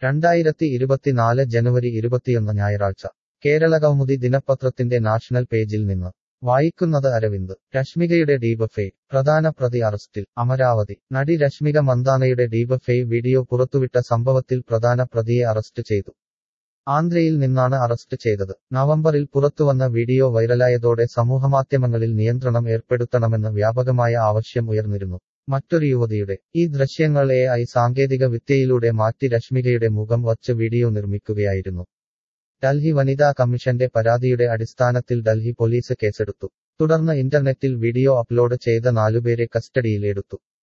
രണ്ടായിരത്തി ഇരുപത്തിനാല് ജനുവരി ഇരുപത്തിയൊന്ന് ഞായറാഴ്ച കേരള കൗമുദി ദിനപത്രത്തിന്റെ നാഷണൽ പേജിൽ നിന്ന് വായിക്കുന്നത് അരവിന്ദ് രശ്മികയുടെ ഡീബഫേ പ്രധാന പ്രതി അറസ്റ്റിൽ അമരാവതി നടി രശ്മിക മന്ദാനയുടെ ഡീബഫേ വീഡിയോ പുറത്തുവിട്ട സംഭവത്തിൽ പ്രധാന പ്രതിയെ അറസ്റ്റ് ചെയ്തു ആന്ധ്രയിൽ നിന്നാണ് അറസ്റ്റ് ചെയ്തത് നവംബറിൽ പുറത്തുവന്ന വീഡിയോ വൈറലായതോടെ സമൂഹമാധ്യമങ്ങളിൽ നിയന്ത്രണം ഏർപ്പെടുത്തണമെന്ന് വ്യാപകമായ ആവശ്യം ഉയർന്നിരുന്നു മറ്റൊരു യുവതിയുടെ ഈ ദൃശ്യങ്ങൾ എ ഐ സാങ്കേതിക വിദ്യയിലൂടെ മാറ്റി രശ്മികയുടെ മുഖം വച്ച് വീഡിയോ നിർമ്മിക്കുകയായിരുന്നു ഡൽഹി വനിതാ കമ്മീഷന്റെ പരാതിയുടെ അടിസ്ഥാനത്തിൽ ഡൽഹി പോലീസ് കേസെടുത്തു തുടർന്ന് ഇന്റർനെറ്റിൽ വീഡിയോ അപ്ലോഡ് ചെയ്ത നാലുപേരെ കസ്റ്റഡിയിൽ എടുത്തു